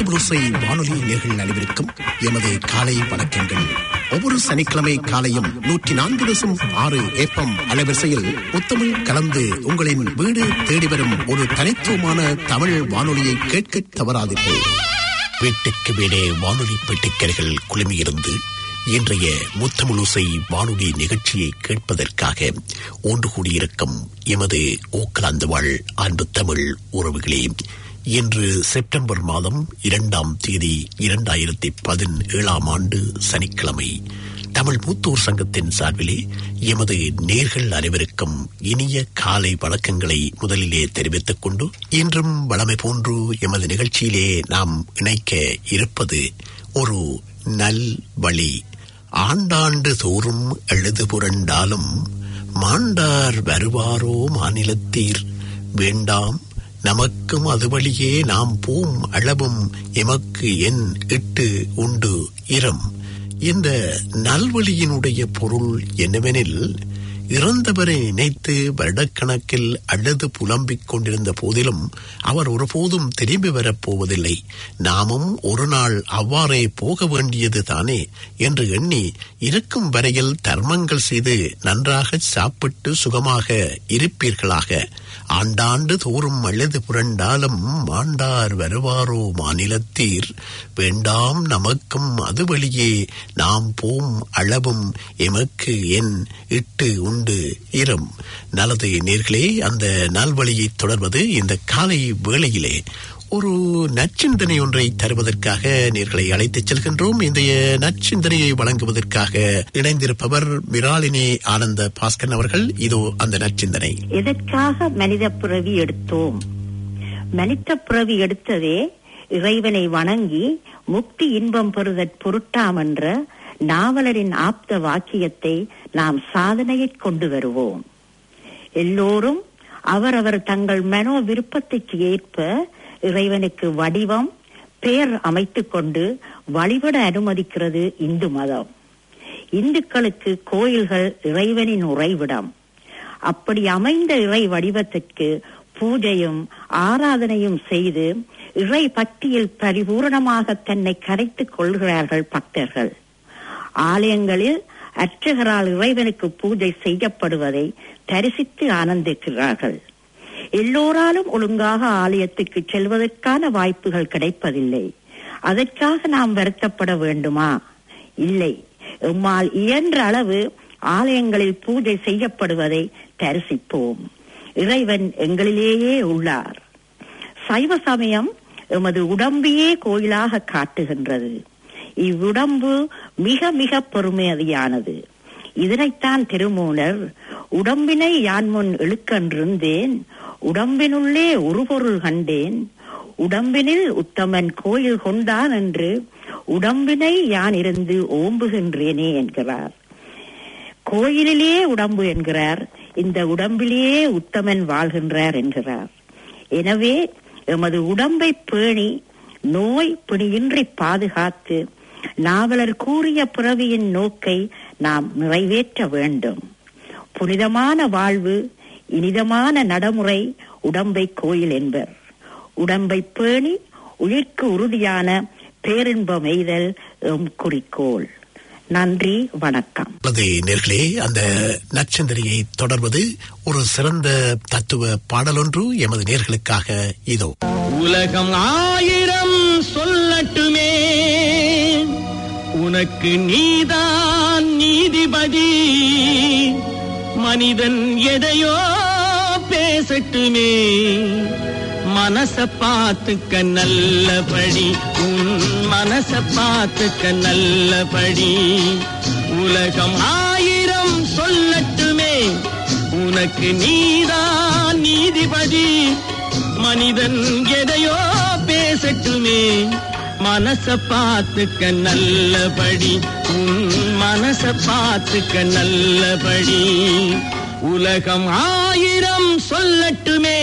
முத்தமிழோசை வானொலி நேர்கள் அனைவருக்கும் எமது காலை வணக்கங்கள் ஒவ்வொரு சனிக்கிழமை காலையும் நூற்றி நான்கு தசம் ஆறு ஏப்பம் அலைவரிசையில் முத்தமிழ் கலந்து உங்களின் வீடு தேடி வரும் ஒரு தனித்துவமான தமிழ் வானொலியை கேட்க தவறாதீர்கள் வீட்டுக்கு வீடே வானொலி பெட்டிக்கர்கள் குழுமியிருந்து இன்றைய முத்தமிழோசை வானொலி நிகழ்ச்சியை கேட்பதற்காக ஒன்று கூடியிருக்கும் எமது ஓக்கலாந்து வாழ் அன்பு தமிழ் உறவுகளே இன்று செப்டம்பர் மாதம் இரண்டாம் தேதி இரண்டாயிரத்தி பதினேழாம் ஆண்டு சனிக்கிழமை தமிழ் மூத்தோர் சங்கத்தின் சார்பிலே எமது நேர்கள் அனைவருக்கும் இனிய காலை வணக்கங்களை முதலிலே தெரிவித்துக் கொண்டு இன்றும் வளமை போன்று எமது நிகழ்ச்சியிலே நாம் இணைக்க இருப்பது ஒரு நல் வழி ஆண்டாண்டு தோறும் எழுது புரண்டாலும் மாண்டார் வருவாரோ மாநிலத்தீர் வேண்டாம் நமக்கும் அது வழியே நாம் பூம் அளவும் எமக்கு என் இட்டு உண்டு இரம் இந்த நல்வழியினுடைய பொருள் என்னவெனில் இறந்தவரை நினைத்து வருடக்கணக்கில் அழுது புலம்பிக் கொண்டிருந்த போதிலும் அவர் ஒருபோதும் திரும்பி வரப்போவதில்லை நாமும் ஒரு நாள் அவ்வாறே போக வேண்டியது தானே என்று எண்ணி இருக்கும் வரையில் தர்மங்கள் செய்து நன்றாக சாப்பிட்டு சுகமாக இருப்பீர்களாக ஆண்டாண்டு தோறும் அழுது புரண்டாலும் மாண்டார் வருவாரோ மாநிலத்தீர் வேண்டாம் நமக்கும் அது வழியே நாம் போம் அளவும் எமக்கு என் இட்டு உண்டு இரம் நல்லது நேர்களே அந்த நல்வழியை தொடர்வது இந்த காலை வேளையிலே ஒரு நச்சிந்தனை ஒன்றை தருவதற்காக நேர்களை அழைத்துச் செல்கின்றோம் இந்த நச்சிந்தனையை வழங்குவதற்காக இணைந்திருப்பவர் மிராலினி ஆனந்த பாஸ்கரன் அவர்கள் இதோ அந்த நச்சிந்தனை எதற்காக மனித பிறவி எடுத்தோம் மனித பிறவி எடுத்ததே இறைவனை வணங்கி முக்தி இன்பம் பெறுதற் பொருட்டாமென்ற நாவலரின் ஆப்த வாக்கியத்தை நாம் சாதனையைக் கொண்டு வருவோம் எல்லோரும் அவரவர் தங்கள் மனோ விருப்பத்துக்கு ஏற்ப இறைவனுக்கு வடிவம் பெயர் அமைத்துக் கொண்டு வழிபட அனுமதிக்கிறது இந்து மதம் இந்துக்களுக்கு கோயில்கள் இறைவனின் உறைவிடம் அப்படி அமைந்த இறை வடிவத்திற்கு பூஜையும் ஆராதனையும் செய்து இறை பக்தியில் பரிபூரணமாக தன்னை கரைத்துக் கொள்கிறார்கள் பக்தர்கள் ஆலயங்களில் அர்ச்சகரால் இறைவனுக்கு பூஜை செய்யப்படுவதை தரிசித்து ஆனந்திக்கிறார்கள் எல்லோராலும் ஒழுங்காக ஆலயத்துக்கு செல்வதற்கான வாய்ப்புகள் கிடைப்பதில்லை அதற்காக நாம் வருத்தப்பட வேண்டுமா இல்லை எம்மால் இயன்ற அளவு ஆலயங்களில் பூஜை செய்யப்படுவதை தரிசிப்போம் இறைவன் எங்களிலேயே உள்ளார் சைவ சமயம் எமது உடம்பையே கோயிலாக காட்டுகின்றது இவ்வுடம்பு மிக மிக பெருமையானது இதனைத்தான் திருமூலர் உடம்பினை யான் முன் இழுக்கன்றிருந்தேன் உடம்பினுள்ளே ஒரு பொருள் கண்டேன் உடம்பினில் உத்தமன் கோயில் கொண்டான் என்று உடம்பினை யான் இருந்து ஓம்புகின்றேனே என்கிறார் கோயிலிலே உடம்பு என்கிறார் இந்த உடம்பிலேயே உத்தமன் வாழ்கின்றார் என்கிறார் எனவே எமது உடம்பை பேணி நோய் பிணியின்றி பாதுகாத்து நாவலர் கூறிய பிறவியின் நோக்கை நாம் நிறைவேற்ற வேண்டும் புனிதமான வாழ்வு இனிதமான நடைமுறை உடம்பை கோயில் என்பர் உடம்பை பேணி உயிர்க்கு உறுதியான பேரின்பம் எய்தல் எம் குறிக்கோள் நன்றி வணக்கம் அல்லது நேர்களே அந்த நச்சந்தரியை தொடர்வது ஒரு சிறந்த தத்துவ பாடலொன்று எமது நேர்களுக்காக இதோ உலகம் ஆயிரம் சொல்லட்டுமே உனக்கு நீதான் நீதிபதி மனிதன் எதையோ பேசட்டுமே மனச பார்த்துக்க நல்லபடி உன் மனச பார்த்துக்க நல்லபடி உலகம் ஆயிரம் சொல்லட்டுமே உனக்கு நீதான் நீதிபதி மனிதன் எதையோ பேசட்டுமே மனச பார்த்துக்க நல்லபடி உன் மனச பார்த்துக்க நல்லபடி உலகம் ஆயிரம் சொல்லட்டுமே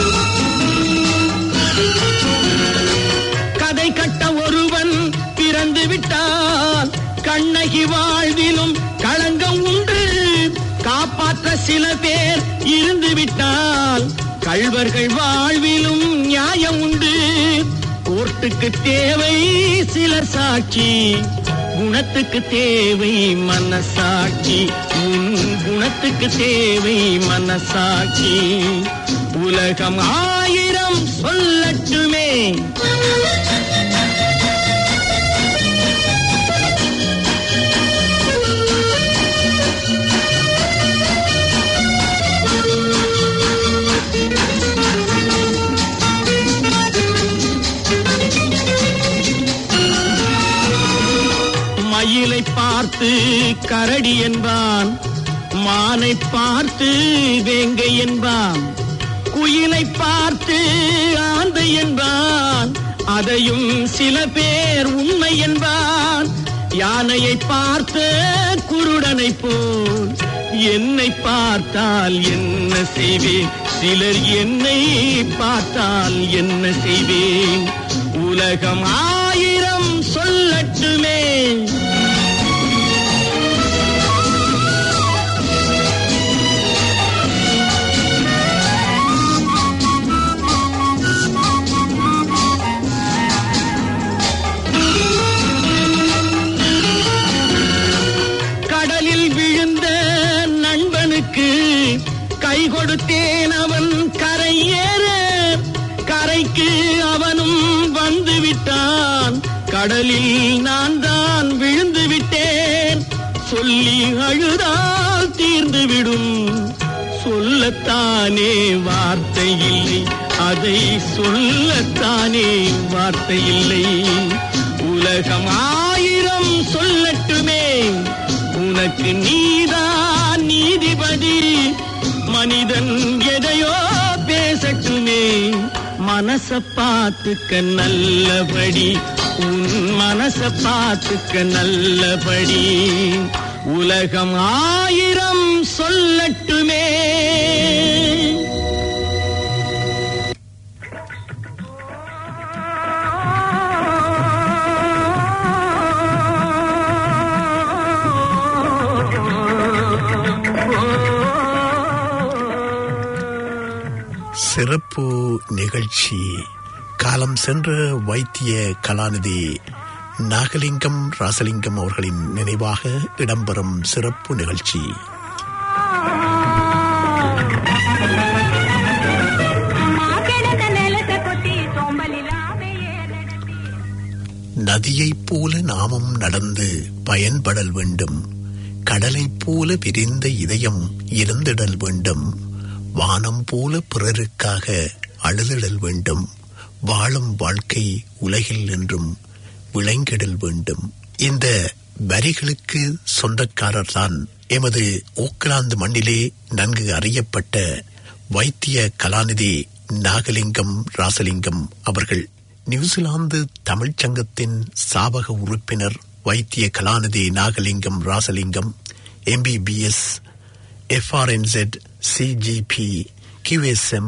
கதை கட்ட ஒருவன் பிறந்த சில பேர் இருந்து விட்டால் கள்வர்கள் வாழ்விலும் நியாயம் உண்டு கோர்ட்டுக்கு தேவை சிலர் சாட்சி குணத்துக்கு தேவை மனசாட்சி உன் குணத்துக்கு தேவை மனசாட்சி உலகம் ஆயிரம் சொல்லட்டுமே மயிலை பார்த்து கரடி என்பான் மானை பார்த்து வேங்கை என்பான் குயிலை பார்த்து ஆந்தை என்பான் அதையும் சில பேர் உண்மை என்பான் யானையை பார்த்த குருடனை போல் என்னை பார்த்தால் என்ன செய்வேன் சிலர் என்னை பார்த்தால் என்ன செய்வேன் உலகம் ஆயிரம் சொல்லட்டுமே கடலில் விழுந்த நண்பனுக்கு கை கொடுத்தேன் அவன் கரையேற கரைக்கு அவனும் வந்து விட்டான் கடலில் நான் தான் விழுந்து விட்டேன் சொல்லி அழுதால் தீர்ந்து விடும் சொல்லத்தானே வார்த்தை இல்லை அதை சொல்லத்தானே வார்த்தை இல்லை உலகம் ஆயிரம் சொல்லட்டுமே உனக்கு நீதான் நீதிபதி மனிதன் எதையோ பேசட்டுமே மனச பார்த்துக்க நல்லபடி உன் மனச பார்த்துக்க நல்லபடி உலகம் ஆயிரம் சொல்லட்டுமே சிறப்பு நிகழ்ச்சி காலம் சென்ற வைத்திய கலாநிதி நாகலிங்கம் ராசலிங்கம் அவர்களின் நினைவாக இடம்பெறும் சிறப்பு நிகழ்ச்சி மாக்கிடந்த நிலத்தை கொத்தி சோம்பலில்லாம ஏறெடுத்து நதியைப் போல நாமும் நடந்து பயன்படல் வேண்டும் கடலைப் போல விரிந்த இதயம் இருந்திடல் வேண்டும் வானம் போல பிறருக்காக அழுதிடல் வேண்டும் வாழும் வாழ்க்கை உலகில் என்றும் விளங்கிடல் வேண்டும் இந்த வரிகளுக்கு சொந்தக்காரர்தான் எமது ஓக்கலாந்து மண்ணிலே நன்கு அறியப்பட்ட வைத்திய கலாநிதி நாகலிங்கம் ராசலிங்கம் அவர்கள் நியூசிலாந்து தமிழ்ச் சங்கத்தின் சாபக உறுப்பினர் வைத்திய கலாநிதி Nagalingam Rasalingam MBBS எஃப்ஆர்என்செட் CGP QSM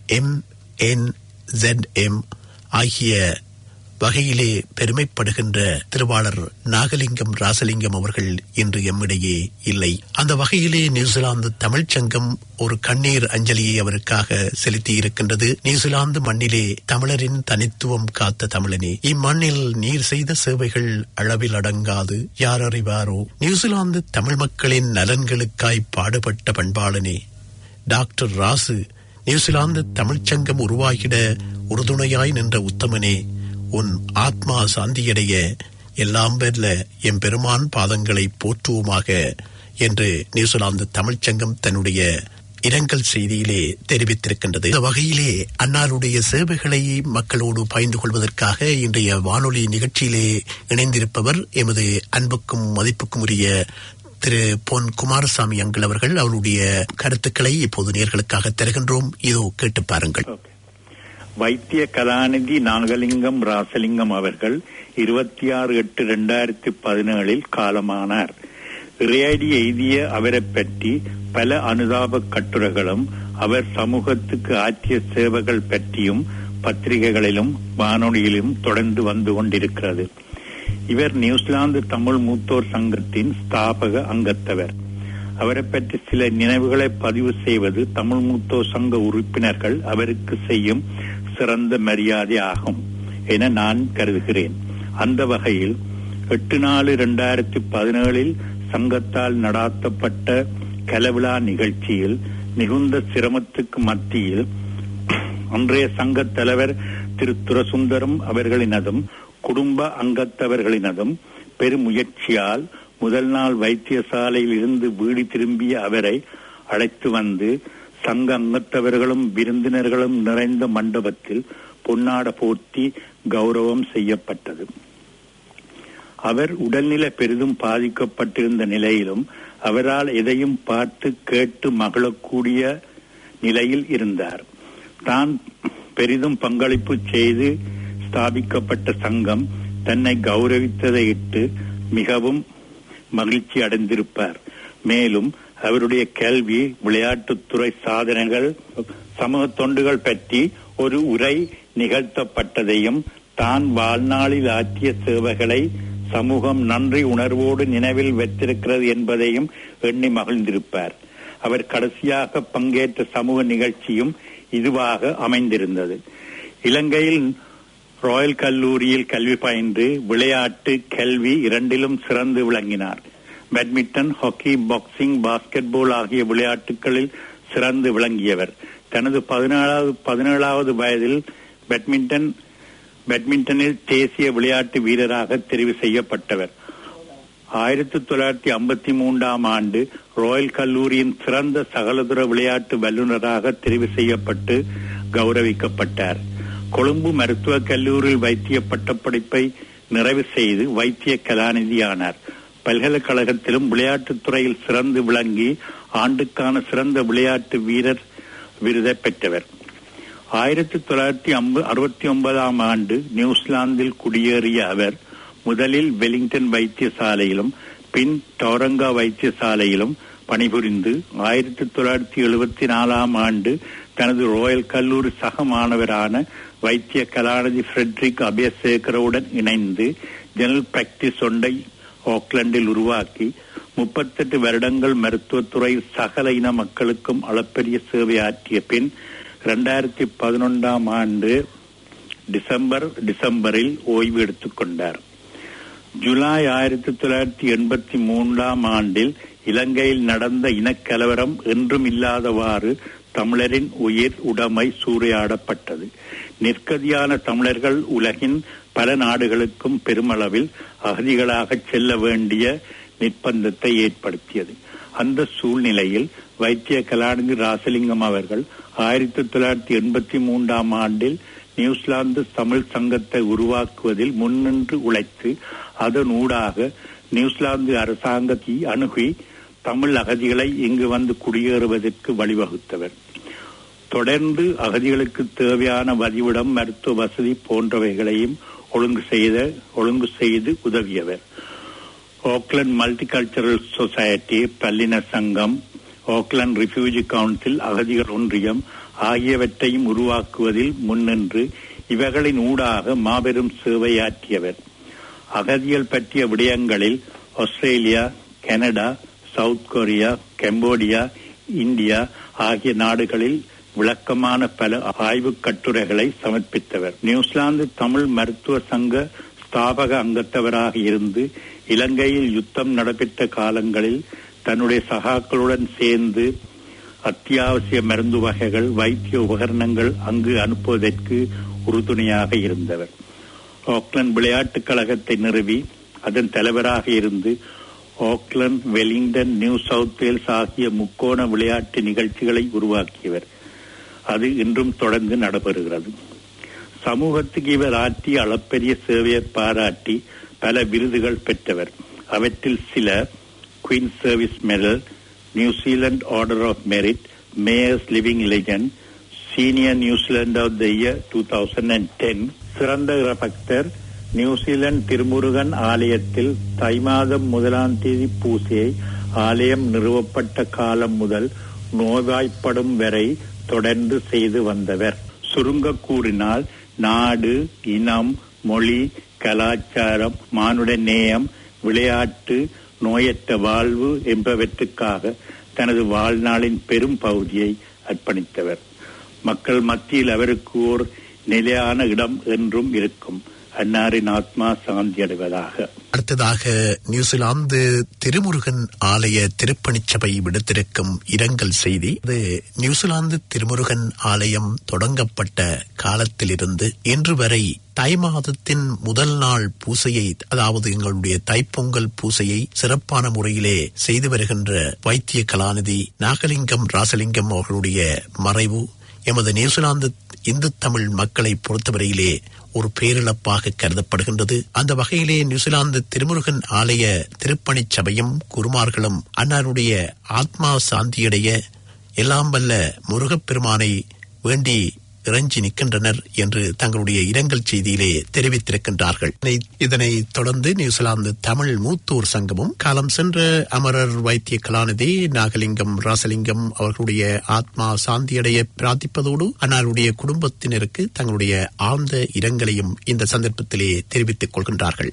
MNZM ஆகிய வகையிலே பெருமைப்படுகின்ற திருவாளர் நாகலிங்கம் ராசலிங்கம் அவர்கள் இன்று எம்மிடையே இல்லை அந்த வகையிலே நியூசிலாந்து தமிழ்ச் சங்கம் ஒரு கண்ணீர் அஞ்சலியை அவருக்காக செலுத்தி இருக்கின்றது நியூசிலாந்து மண்ணிலே தமிழரின் தனித்துவம் காத்த தமிழனே இம்மண்ணில் நீர் செய்த சேவைகள் அளவில் அடங்காது யார் அறிவாரோ நியூசிலாந்து தமிழ் மக்களின் நலன்களுக்காய் பாடுபட்ட பண்பாளனே டாக்டர் ராசு நியூசிலாந்து தமிழ்ச்சங்கம் உருவாகிட உறுதுணையாய் நின்ற உத்தமனே உன் ஆத்மா சாந்தியடைய எல்லாம் வெல்ல எம் பெருமான் பாதங்களை போற்றுவோமாக என்று நியூசிலாந்து தமிழ்ச்சங்கம் தன்னுடைய இரங்கல் செய்தியிலே தெரிவித்திருக்கின்றது இந்த வகையிலே அன்னாருடைய சேவைகளை மக்களோடு பகிர்ந்து கொள்வதற்காக இன்றைய வானொலி நிகழ்ச்சியிலே இணைந்திருப்பவர் எமது அன்புக்கும் மதிப்புக்கும் உரிய திரு பொன் குமாரசாமி அங்கிள் அவர்கள் அவருடைய கருத்துக்களை இப்போது நேர்களுக்காக தருகின்றோம் இதோ கேட்டு பாருங்கள் ஓகே. வைத்திய கலாநிதி நாகலிங்கம் ராசலிங்கம் அவர்கள் இருபத்தி ஆறு எட்டு ரெண்டாயிரத்தி பதினேழில் காலமானார் இறையடி எய்திய அவரை பற்றி பல அனுதாப கட்டுரைகளும் அவர் சமூகத்துக்கு ஆற்றிய சேவைகள் பற்றியும் பத்திரிகைகளிலும் வானொலியிலும் தொடர்ந்து வந்து கொண்டிருக்கிறது இவர் நியூசிலாந்து தமிழ் மூத்தோர் சங்கத்தின் ஸ்தாபக அங்கத்தவர் அவரை பற்றி சில நினைவுகளை பதிவு செய்வது தமிழ் மூத்தோ சங்க உறுப்பினர்கள் அவருக்கு செய்யும் சிறந்த மரியாதை ஆகும் என நான் கருதுகிறேன் அந்த வகையில் எட்டு நாலு இரண்டாயிரத்தி பதினேழில் சங்கத்தால் நடாத்தப்பட்ட கலவிழா நிகழ்ச்சியில் மிகுந்த சிரமத்துக்கு மத்தியில் அன்றைய சங்கத் தலைவர் திரு துரசுந்தரம் அவர்களினதும் குடும்ப அங்கத்தவர்களினதும் பெருமுயற்சியால் முதல் நாள் வைத்தியசாலையில் இருந்து வீடு திரும்பிய அவரை அழைத்து வந்து சங்க அங்கத்தவர்களும் விருந்தினர்களும் நிறைந்த மண்டபத்தில் பொன்னாட போர்த்தி கௌரவம் செய்யப்பட்டது அவர் உடல்நிலை பெரிதும் பாதிக்கப்பட்டிருந்த நிலையிலும் அவரால் எதையும் பார்த்து கேட்டு மகிழக்கூடிய நிலையில் இருந்தார் தான் பெரிதும் பங்களிப்பு செய்து ஸ்தாபிக்கப்பட்ட சங்கம் தன்னை கௌரவித்ததை இட்டு மிகவும் மகிழ்ச்சி அடைந்திருப்பார் மேலும் அவருடைய கல்வி விளையாட்டுத்துறை சாதனைகள் சமூக தொண்டுகள் பற்றி ஒரு உரை நிகழ்த்தப்பட்டதையும் தான் வாழ்நாளில் ஆற்றிய சேவைகளை சமூகம் நன்றி உணர்வோடு நினைவில் வைத்திருக்கிறது என்பதையும் எண்ணி மகிழ்ந்திருப்பார் அவர் கடைசியாக பங்கேற்ற சமூக நிகழ்ச்சியும் இதுவாக அமைந்திருந்தது இலங்கையில் ராயல் கல்லூரியில் கல்வி பயின்று விளையாட்டு கல்வி இரண்டிலும் சிறந்து விளங்கினார் பேட்மிண்டன் ஹாக்கி பாக்ஸிங் பாஸ்கெட்பால் ஆகிய விளையாட்டுகளில் சிறந்து விளங்கியவர் தனது பதினேழாவது பதினேழாவது வயதில் பேட்மிண்டன் பேட்மிண்டனில் தேசிய விளையாட்டு வீரராக தெரிவு செய்யப்பட்டவர் ஆயிரத்தி தொள்ளாயிரத்தி ஐம்பத்தி மூன்றாம் ஆண்டு ராயல் கல்லூரியின் சிறந்த சகலதுர விளையாட்டு வல்லுநராக தெரிவு செய்யப்பட்டு கௌரவிக்கப்பட்டார் கொழும்பு மருத்துவக் கல்லூரியில் வைத்திய பட்டப்படிப்பை நிறைவு செய்து வைத்திய கலாநிதியானார் பல்கலைக்கழகத்திலும் விளையாட்டுத் துறையில் சிறந்து விளங்கி ஆண்டுக்கான சிறந்த விளையாட்டு வீரர் விருதை பெற்றவர் ஆயிரத்தி தொள்ளாயிரத்தி அறுபத்தி ஒன்பதாம் ஆண்டு நியூசிலாந்தில் குடியேறிய அவர் முதலில் வெலிங்டன் வைத்தியசாலையிலும் பின் டோரங்கா வைத்தியசாலையிலும் பணிபுரிந்து ஆயிரத்தி தொள்ளாயிரத்தி எழுபத்தி நாலாம் ஆண்டு தனது ராயல் கல்லூரி சக மாணவரான வைத்திய கலாநிதி ஃபிரெட்ரிக் அபயசேகரவுடன் இணைந்து ஜெனரல் பிராக்டிஸ் ஒன்றை ஆக்லாந்தில் உருவாக்கி முப்பத்தெட்டு வருடங்கள் மருத்துவத்துறையில் சகல இன மக்களுக்கும் அளப்பரிய சேவை ஆற்றிய பின் இரண்டாயிரத்தி பதினொன்றாம் ஆண்டு டிசம்பர் டிசம்பரில் ஓய்வு எடுத்துக் கொண்டார் ஜூலை ஆயிரத்தி தொள்ளாயிரத்தி எண்பத்தி மூன்றாம் ஆண்டில் இலங்கையில் நடந்த இனக்கலவரம் என்றும் இல்லாதவாறு தமிழரின் உயிர் உடைமை சூறையாடப்பட்டது நிற்கதியான தமிழர்கள் உலகின் பல நாடுகளுக்கும் பெருமளவில் அகதிகளாக செல்ல வேண்டிய நிர்பந்தத்தை ஏற்படுத்தியது அந்த சூழ்நிலையில் வைத்திய கலாநிதி ராசலிங்கம் அவர்கள் ஆயிரத்தி தொள்ளாயிரத்தி எண்பத்தி மூன்றாம் ஆண்டில் நியூசிலாந்து தமிழ் சங்கத்தை உருவாக்குவதில் முன்னின்று உழைத்து அதன் ஊடாக நியூசிலாந்து அரசாங்கத்தை அணுகி தமிழ் அகதிகளை இங்கு வந்து குடியேறுவதற்கு வழிவகுத்தவர் தொடர்ந்து அகதிகளுக்கு தேவையான வதிவிடம் மருத்துவ வசதி போன்றவைகளையும் ஒழுங்கு செய்த ஒழுங்கு செய்து உதவியவர் ஓக்லண்ட் மல்டிகல்ச்சரல் சொசைட்டி பல்லின சங்கம் ஓக்லண்ட் ரிஃப்யூஜி கவுன்சில் அகதிகள் ஒன்றியம் ஆகியவற்றையும் உருவாக்குவதில் முன்னின்று இவைகளின் ஊடாக மாபெரும் சேவையாற்றியவர் அகதிகள் பற்றிய விடயங்களில் Australia Canada South Korea Cambodia India ஆகிய நாடுகளில் விளக்கமான பல ஆய்வுக் கட்டுரைகளை சமர்ப்பித்தவர் நியூசிலாந்து தமிழ் மருத்துவ சங்க ஸ்தாபக அங்கத்தவராக இருந்து இலங்கையில் யுத்தம் நடைபெற்ற காலங்களில் தன்னுடைய சகாக்களுடன் சேர்ந்து அத்தியாவசிய மருந்து வகைகள் வைத்திய உபகரணங்கள் அங்கு அனுப்புவதற்கு உறுதுணையாக இருந்தவர் ஆக்லாந்து விளையாட்டுக் கழகத்தை நிறுவி அதன் தலைவராக இருந்து Auckland Wellington New South Wales ஆகிய முக்கோண விளையாட்டு நிகழ்ச்சிகளை உருவாக்கியவர் அது இன்றும் தொடர்ந்து நடைபெறுகிறது சமூகத்துக்கு இவர் ஆற்றிய அளப்பெரிய சேவையை பாராட்டி பல விருதுகள் பெற்றவர் அவற்றில் சில Queen Service Medal New Zealand Order of Merit Mayors Living Legend senior New Zealand of the year two thousand and ten சிறந்த பக்தர் நியூசிலாந்து திருமுருகன் ஆலயத்தில் தை மாதம் முதலாம் தேதி பூசையை ஆலயம் நிறுவப்பட்ட காலம் முதல் நோய்வாய்ப்படும் வரை தொடர்ந்து செய்து வந்தவர் சுருங்க கூறினால் நாடு இனம் மொழி கலாச்சாரம் மானுட நேயம் விளையாட்டு நோயற்ற வாழ்வு என்பவற்றுக்காக தனது வாழ்நாளின் பெரும் பகுதியை அர்ப்பணித்தவர் மக்கள் மத்தியில் அவருக்கு ஓர் நிலையான இடம் என்றும் இருக்கும் அன்னாரின் ஆத்மா சாந்தி அடைவதாக அடுத்ததாக நியூசிலாந்து திருமுருகன் ஆலய திருப்பணிச் சபை விடுத்திருக்கும் இரங்கல் செய்தி இது நியூசிலாந்து திருமுருகன் ஆலயம் தொடங்கப்பட்ட காலத்திலிருந்து இன்று வரை தை மாதத்தின் முதல் நாள் பூசையை அதாவது எங்களுடைய தைப்பொங்கல் பூசையை சிறப்பான முறையிலே செய்து வருகின்ற வைத்திய கலாநிதி நாகலிங்கம் ராசலிங்கம் அவர்களுடைய மறைவு எமது நியூசிலாந்து இந்து தமிழ் மக்களை பொறுத்தவரையிலே ஒரு பேரிழப்பாக கருதப்படுகின்றது அந்த வகையிலே நியூசிலாந்து திருமுருகன் ஆலய திருப்பணிச் சபையும் குருமார்களும் அன்னாருடைய ஆத்மா சாந்தியடைய எல்லாம் வல்ல முருகப்பெருமானை வேண்டி இறைஞ்சி நிற்கின்றனர் என்று தங்களுடைய இரங்கல் செய்தியிலே தெரிவித்திருக்கின்றார்கள் இதனை- இதனைத் தொடர்ந்து நியூசிலாந்து தமிழ் மூத்தூர் சங்கமும் காலம் சென்ற அமரர் வைத்திய கலாநிதி நாகலிங்கம் ராசலிங்கம் அவர்களுடைய ஆத்மா சாந்தியடைய பிரார்த்திப்பதோடு அன்னாருடைய குடும்பத்தினருக்கு தங்களுடைய ஆழ்ந்த இரங்கலையும் இந்த சந்தர்ப்பத்திலே தெரிவித்துக் கொள்கின்றார்கள்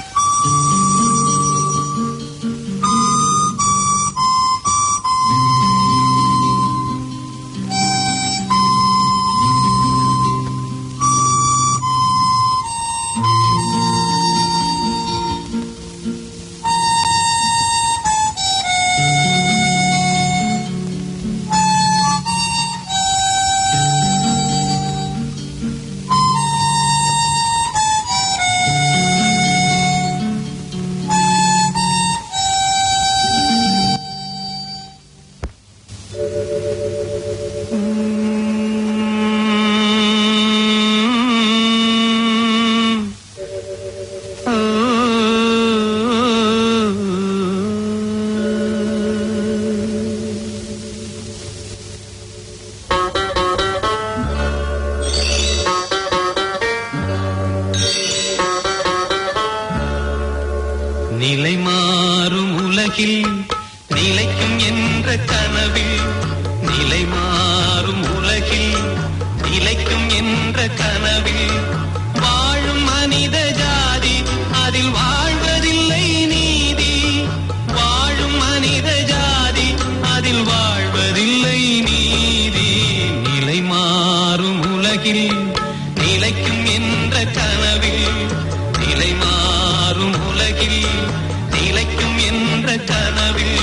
நிலை மாறும் உலகில் நிலைக்கும் என்ற கனவில் நிலை மாறும் உலகில் நிலைக்கும் என்ற கனவில் வாழும் மனித ஜாதி அதில் வாழ்வதில்லை நீதி வாழும் மனித ஜாதி அதில் வாழ்வதில்லை நீதி நிலை மாறும் உலகில் நிலைக்கும் என்ற கனவில் நிலை மாறும் உலகில் நிலைக்கும் என்ற கனவில்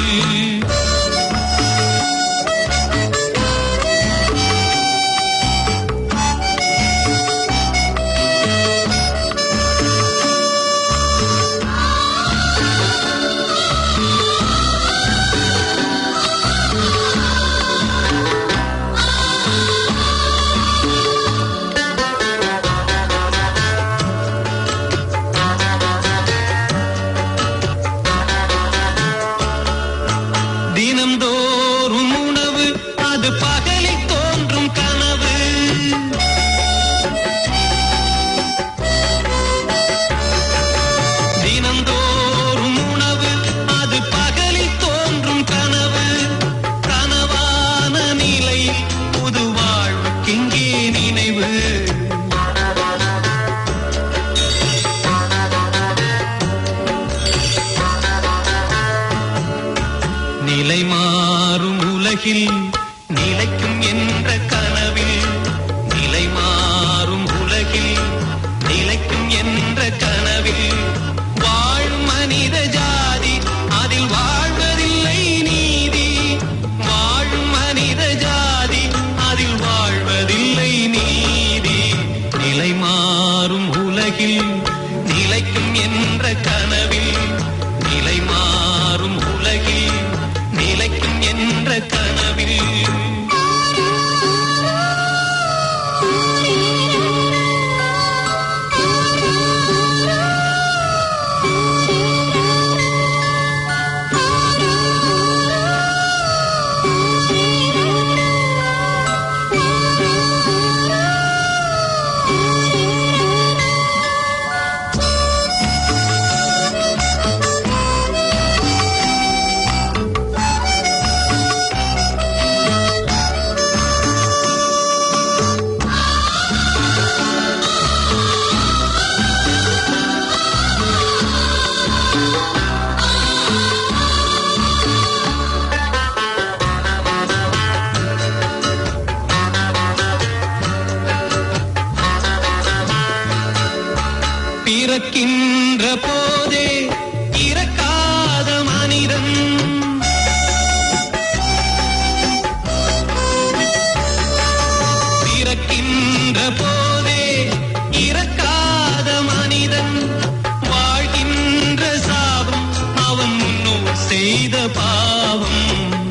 தினம்தோறும் உணவு அது பகலில் தோன்றும் கனவு தினம்தோறும் உணவு அது பகலில் தோன்றும் கனவு கனவான நிலை புது வாழ்வுக்கெங்கே நினைவு நிலை மாறும் உலகில் நிலைக்கும் என்ற கனவில் நிலை மாறும் உலகில் நிலைக்கும் என்ற கனவில் வாழும் மனித ஜாதி அதில் வாழ்வதில்லை நீதி வாழும் மனித ஜாதி அதில் வாழ்வதில்லை நீதி நிலை மாறும் உலகில் நிலைக்கும் என்ற கனவில் நிலை மாறும் உலகில் நிலைக்கும் என்ற கனவில் பிறக்கின்ற போதே இறக்காத மனிதன் பிறக்கின்ற போதே இறக்காத மனிதன் வாழ்கின்ற சாபம் அவன் முன்னோர் செய்த பாவம்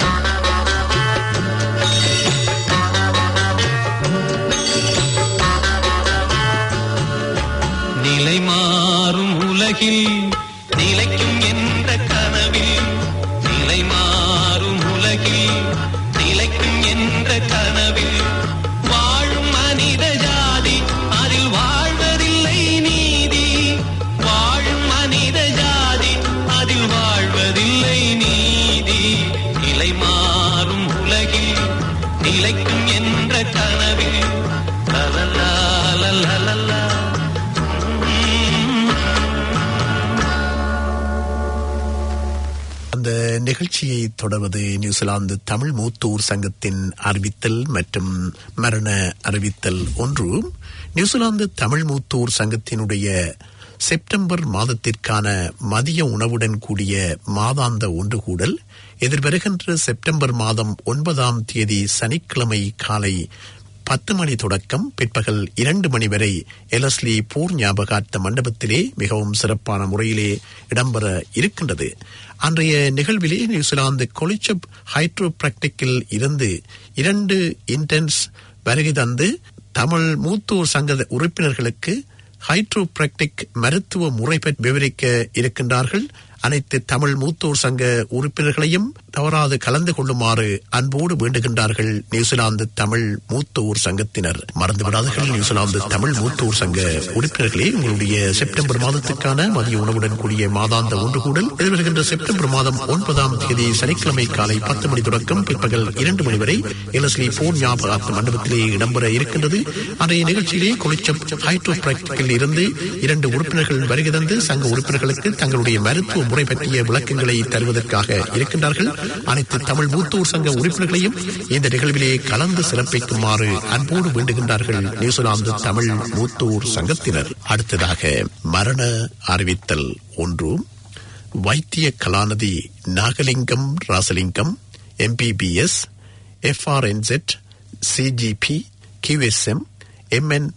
நிலை மாறும் உலகில் நிலைக்கும் என்ற கனவில் நிலை மாறும் உலகில் நிலைக்கும் என்ற கனவில் வாழும் மனித ஜாதி அதில் வாழ்வதில்லை நீதி வாழும் மனித ஜாதி அதில் வாழ்வதில்லை நீதி நிலை மாறும் உலகில் நிலைக்கும் என்ற கனவில் லலலா லலலலா அந்த நிகழ்ச்சியை தொடர்வது நியூசிலாந்து தமிழ் மூத்தூர் சங்கத்தின் அறிவித்தல் மற்றும் மரண அறிவித்தல் ஒன்று நியூசிலாந்து தமிழ் மூத்தூர் சங்கத்தினுடைய செப்டம்பர் மாதத்திற்கான மதிய உணவுடன் கூடிய மாதாந்த ஒன்றுகூடல் எதிர்வருகின்ற செப்டம்பர் மாதம் ஒன்பதாம் தேதி சனிக்கிழமை காலை பத்து மணி தொடக்கம் பிற்பகல் இரண்டு மணி வரை எலஸ்லி போர் ஞாபகார்த்த மண்டபத்திலே மிகவும் சிறப்பான முறையிலே இடம்பெற இருக்கின்றது அன்றைய நிகழ்விலே நியூசிலாந்து கொலிச்சப் ஹைட்ரோ பிராக்டிக்கில் இருந்து இரண்டு இன்டென்ஸ் வருகை தந்து தமிழ் மூத்தோர் சங்க உறுப்பினர்களுக்கு ஹைட்ரோ பிராக்டிக் மருத்துவ முறை பற்றி விவரிக்க இருக்கின்றார்கள் அனைத்து தமிழ் மூத்தோர் சங்க உறுப்பினர்களையும் தவறாது கலந்து கொள்ளுமாறு அன்போடு வேண்டுகின்றார்கள் நியூசிலாந்து தமிழ் மூத்தோர் சங்கத்தினர் மறந்துவிடாதீர்கள் நியூசிலாந்து தமிழ் மூத்தோர் சங்க உறுப்பினர்களே உங்களுடைய செப்டம்பர் மாதத்துக்கான மதிய உணவுடன் கூடிய மாதாந்த ஒன்று கூடல் எதிர்வருகின்ற செப்டம்பர் மாதம் ஒன்பதாம் தேதி சனிக்கிழமை காலை பத்து மணி தொடக்கம் பிற்பகல் இரண்டு மணி வரை எலஸ்லி போன் ஞாபகார்த்த மண்டபத்திலே இடம்பெற இருக்கின்றது அன்றைய நிகழ்ச்சியிலே கொளிச்சம் ஹைட்ரோ பிராக்டிக்கில் இருந்து இரண்டு உறுப்பினர்கள் வருகை தந்து சங்க உறுப்பினர்களுக்கு தங்களுடைய மருத்துவ முறை பற்றிய விளக்கங்களை தருவதற்காக இருக்கின்றார்கள் அனைத்து தமிழ் மூத்தோர் சங்க உறுப்பினர்களையும் இந்த நிகழ்விலே கலந்து சிறப்பிக்குமாறு அன்போடு வேண்டுகின்றார்கள் நியூசிலாந்து தமிழ் மூத்தோர் சங்கத்தினர் அடுத்ததாக மரண அறிவித்தல் ஒன்று வைத்திய கலாநிதி Nagalingam Rasalingam MBBS எஃப்ஆர்என்செட் CGP QSM MN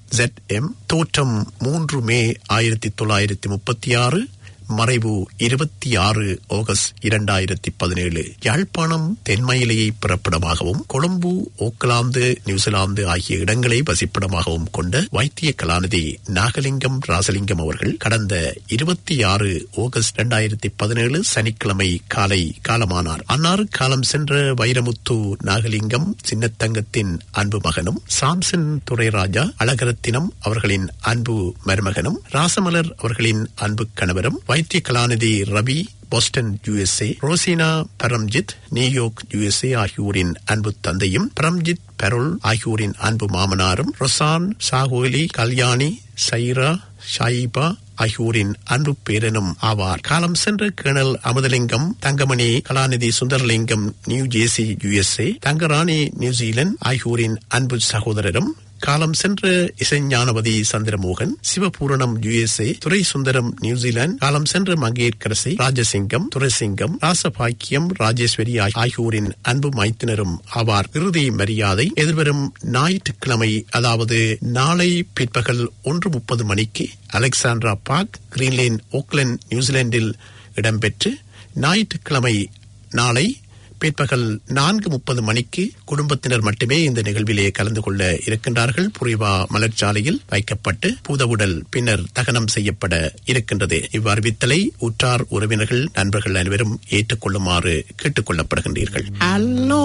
ZM தோற்றம் மூன்று மே ஆயிரத்தி தொள்ளாயிரத்தி முப்பத்தி ஆறு மறைவு இருபத்தி ஆறு ஆகஸ்ட் இரண்டாயிரத்தி பதினேழு யாழ்ப்பாணம் தென்மயிலையை பிறப்பிடமாகவும் கொழும்பு ஓக்கலாந்து நியூசிலாந்து ஆகிய இடங்களை வசிப்பிடமாகவும் கொண்ட வைத்திய கலாநிதி நாகலிங்கம் ராசலிங்கம் அவர்கள் கடந்த இருபத்தி ஆறு ஆகஸ்ட் இரண்டாயிரத்தி பதினேழு சனிக்கிழமை காலை காலமானார் அன்னார் காலம் சென்ற வைரமுத்து நாகலிங்கம் சின்னத்தங்கத்தின் அன்பு மகனும் சாம்சன் துரைராஜா அழகரத்தினம் அவர்களின் அன்பு மருமகனும் ராசமலர் அவர்களின் அன்பு கணவரும் வைத்திய கலாநிதி Ravi Boston USA Rosina Paramjit New York USA ஆகியோரின் அன்பு தந்தையும் பரம்ஜித் பெரோல் ஆகியோரின் அன்பு மாமனாரும் ரொசான் சாகோலி கல்யாணி சைரா ஷாயிபா ஆகியோரின் அன்பு பேரனும் ஆவார் காலம் சென்ற கேணல் அமுதலிங்கம் தங்கமணி கலாநிதி சுந்தரலிங்கம் நியூ ஜேசி யுஎஸ்ஏ தங்கராணி நியூசிலாந்து ஆகியோரின் அன்பு சகோதரரும் காலம் சென்ற இசைஞானவதி சந்திரமோகன் சிவபூரணம் யுஎஸ்ஏ துரை சுந்தரம் நியூசிலாந்து காலம் சென்ற மங்கேற்கரசி ராஜசிங்கம் துரைசிங்கம் ராசபாக்கியம் ராஜேஸ்வரி ஆகியோரின் அன்பு மைத்தினரும் ஆவார் இறுதி மரியாதை எதிர்வரும் ஞாயிற்றுக்கிழமை அதாவது நாளை பிற்பகல் ஒன்று முப்பது மணிக்கு அலெக்சாண்ட்ரா பார்க் கிரீன்லேன் ஓக்லண்ட் நியூசிலாந்தில் இடம்பெற்று ஞாயிற்றுக்கிழமை நாளை பிற்பகல் நான்கு முப்பது மணிக்கு குடும்பத்தினர் மட்டுமே இந்த நிகழ்விலே கலந்து கொள்ள இருக்கின்றார்கள் புரிவா மலர்ச்சாலையில் வைக்கப்பட்டு பூதவுடல் பின்னர் தகனம் செய்யப்பட இருக்கின்றது இவ்வறிவித்தலை உற்றார் உறவினர்கள் நண்பர்கள் அனைவரும் ஏற்றுக்கொள்ளுமாறு கேட்டுக் கொள்ளப்படுகின்றீர்கள் ஹலோ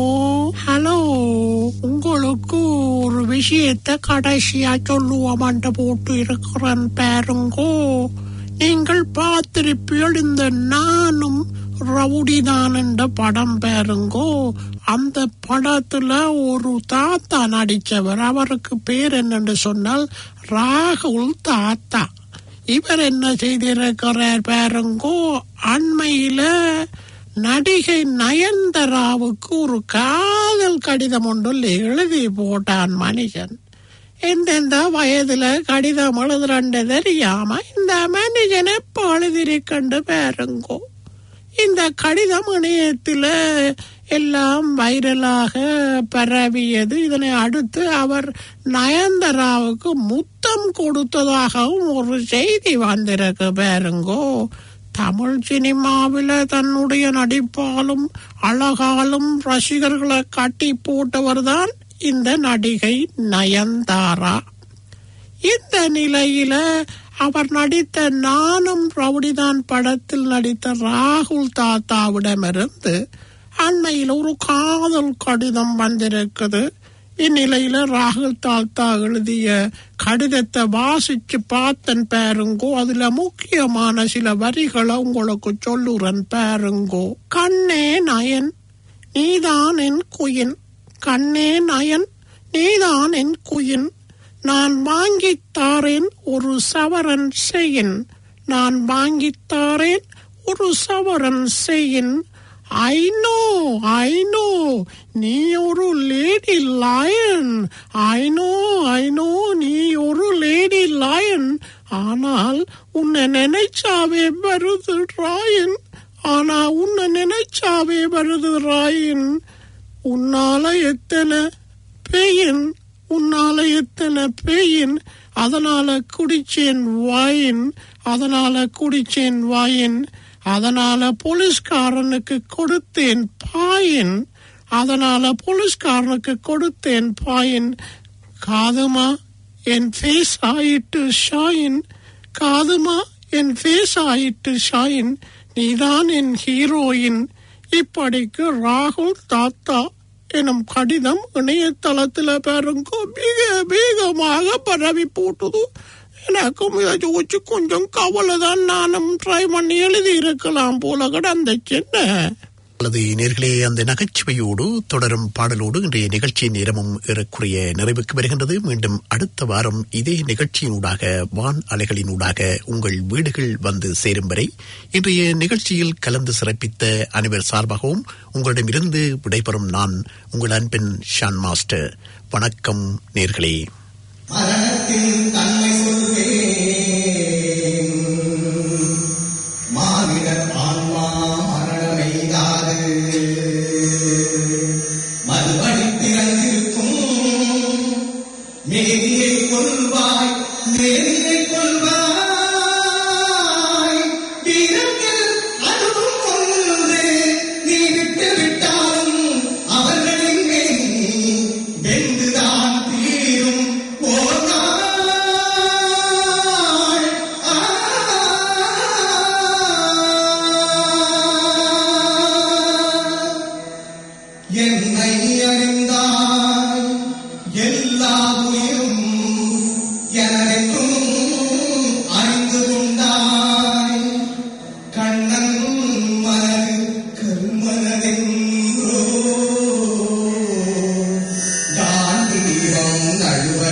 ஹலோ உங்களுக்கு ஒரு விஷயத்தை கடைசியா சொல்லுவோமாண்ட போட்டு இருக்கிறேன் பாருங்கோ நீங்கள் பார்த்திருப்பீர்கள் இந்த நானும் ரவுடிதான் என்ற படம் பாருங்கோ அந்த படத்துல ஒரு தாத்தா நடிச்சவர் அவருக்கு பேர் என்னன்னு சொன்னால் ராகுல் தாத்தா இவர் என்ன செய்திருக்கிறார் பாருங்கோ அண்மையில நடிகை நயன்தராவுக்கு ஒரு காதல் கடிதம் ஒன்றில் எழுதி போட்டான் மனுஷன் எந்தெந்த வயதுல கடிதம் எழுதுறண்டு தெரியாம இந்த மனுஷன் எப்ப எழுதிருக்கண்டு பாருங்கோ இந்த கடிதம் இணையத்தில் எல்லாம் வைரலாக பரவியது இதனை அடுத்து அவர் நயன்தராவுக்கு முத்தம் கொடுத்ததாகவும் ஒரு செய்தி வந்திருக்கு பாருங்கோ தமிழ் சினிமாவில் தன்னுடைய நடிப்பாலும் அழகாலும் ரசிகர்களை கட்டி போட்டவர்தான் இந்த நடிகை நயன்தாரா இந்த நிலையில அவர் நடித்த நானும் ரவுடிதான் படத்தில் நடித்த ராகுல் தாத்தாவிடமிருந்து அண்மையில் ஒரு காதல் கடிதம் வந்திருக்குது இந்நிலையில ராகுல் தாத்தா எழுதிய கடிதத்தை வாசிச்சு பார்த்தன் பாருங்கோ அதுல முக்கியமான சில வரிகளை உங்களுக்கு சொல்லுறன் பாருங்கோ கண்ணே நயன் நீதான் என் குயின் கண்ணே நயன் நீதான் என் குயின் நான் வாங்கித் தாரேன் ஒரு சவரன் செய்யின் நான் வாங்கித் தாரேன் ஒரு சவரன் செய்யின் ஐ நோ ஐ நோ நீ ஒரு lady lion I know I know நீ ஒரு லேடி லயன் ஆனால் உன்னை நினைச்சாவே வருது ராயன் ஆனா உன்னை நினைச்சாவே வருது ராயன் உன்னால எத்தனை பேயின் உன்னால எத்தனை பேயின் அதனால குடிச்சேன் வாயின் அதனால குடிச்சேன் வாயின் அதனால போலீஸ்காரனுக்கு கொடுத்தேன் பாயின் அதனால போலீஸ்காரனுக்கு கொடுத்தேன் பாயின் காதுமா என் ஃபேஸ் ஆயிட்டு ஷாயின் காதுமா என் ஃபேஸ் ஆயிட்டு ஷாயின் நீதான் என் ஹீரோயின் இப்படிக்கு ராகுல் தாத்தா எனும் கடிதம் இணையதளத்துல பாருங்க மிக வேகமாக பரவி போட்டது எனக்கும் இதை யோசிச்சு கொஞ்சம் கவலை தான் நானும் ட்ரை பண்ணி எழுதி இருக்கலாம் போல கிடந்துச்சுன்னு அல்லது நேர்களே அந்த நகைச்சுவையோடு தொடரும் பாடலோடு இன்றைய நிகழ்ச்சி நேரமும் ஏறக்குறைய நிறைவுக்கு வருகின்றது மீண்டும் அடுத்த வாரம் இதே நிகழ்ச்சியினூடாக வான் அலைகளினூடாக உங்கள் வீடுகள் வந்து சேரும் வரை இன்றைய நிகழ்ச்சியில் கலந்து சிறப்பித்த அனைவர் சார்பாகவும் உங்களிடமிருந்து விடைபெறும் நான் உங்கள் அன்பின் ஷான் மாஸ்டர் வணக்கம் நேர்களே மரணத்தின் தன்மை சொல்வேன் மானிடர் ஆன்மா மரணமெய்தாது மறுபடி பிறந்திருக்கும் மேதியை கொள்வாய் மேதியை கொள்வாய் வீரத்தில் அதுவும் ஒன்று நீ விட்டு விட்டாலும் அவர்களின் மேல் வெந்துதான் தீரும் ஓர் நாள். ஆ என்னை அறிந்தாய் எல்லா உயிரும் எனக்கும் அறிந்து கொண்டாய் கண்ணன் மனது கருமனதென்றோ காந்தீரம் நழுவ